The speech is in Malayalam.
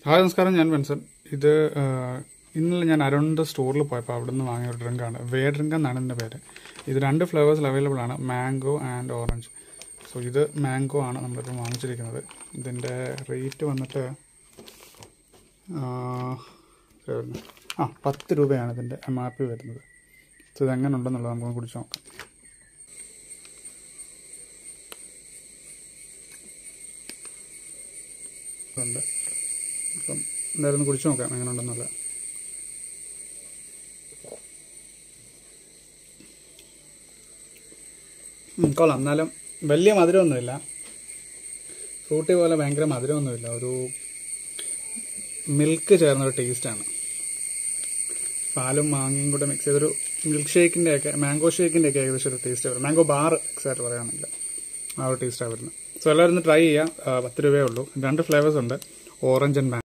ഹായ് നമസ്കാരം ഞാൻ വെൻസൻ ഇത് ആ, ഇന്നലെ ഞാൻ അരുണിൻ്റെ സ്റ്റോറിൽ പോയപ്പോൾ അവിടെ നിന്ന് വാങ്ങിയ ഒരു ഡ്രിങ്കാണ് വേ ഡ്രിങ്ക് എന്നാണ് ഇതിൻ്റെ പേര് ഇത് രണ്ട് ഫ്ലേവേഴ്സിൽ അവൈലബിൾ ആണ് മാംഗോ ആൻഡ് ഓറഞ്ച് സോ ഇത് മാംഗോ ആണ് നമ്മളിപ്പോൾ വാങ്ങിച്ചിരിക്കുന്നത് ഇതിൻ്റെ റേറ്റ് വന്നിട്ട് ആ, എത്രയായിരുന്നു? ആ പത്ത് രൂപയാണ് ഇതിൻ്റെ എം ആർ പി വരുന്നത് സോ ഇത് എങ്ങനെ ഉണ്ടെന്നുള്ളത് നമുക്ക് കുടിച്ച് നോക്കാം ഉണ്ട് അപ്പം എന്തായാലും ഒന്ന് കുടിച്ചു നോക്കാം എങ്ങനെ ഉണ്ടെന്നുള്ളത് ഉം, കൊള്ളാം എന്നാലും വലിയ മധുരമൊന്നുമില്ല ഫ്രൂട്ടി പോലെ ഭയങ്കര മധുരമൊന്നുമില്ല ഒരു മിൽക്ക് ചേർന്നൊരു ടേസ്റ്റാണ് പാലും മാങ്ങയും കൂടെ മിക്സ് ചെയ്തൊരു മിൽക്ക് ഷേക്കിൻ്റെ ഒക്കെ മാംഗോ ഷേക്കിൻ്റെ ഒക്കെ ഏകദേശം ഒരു ടേസ്റ്റ് വരും മാംഗോ ബാർ എക്സാക്ട് പറയുകയാണെങ്കിൽ ആ ഒരു ടേസ്റ്റാണ് വരുന്നത് സോ എല്ലാവരും ഒന്ന് ട്രൈ ചെയ്യാം ആ, പത്ത് രൂപയേ ഉള്ളൂ രണ്ട് ഫ്ലേവേഴ്സ് ഉണ്ട് ഓറഞ്ച് ആൻഡ്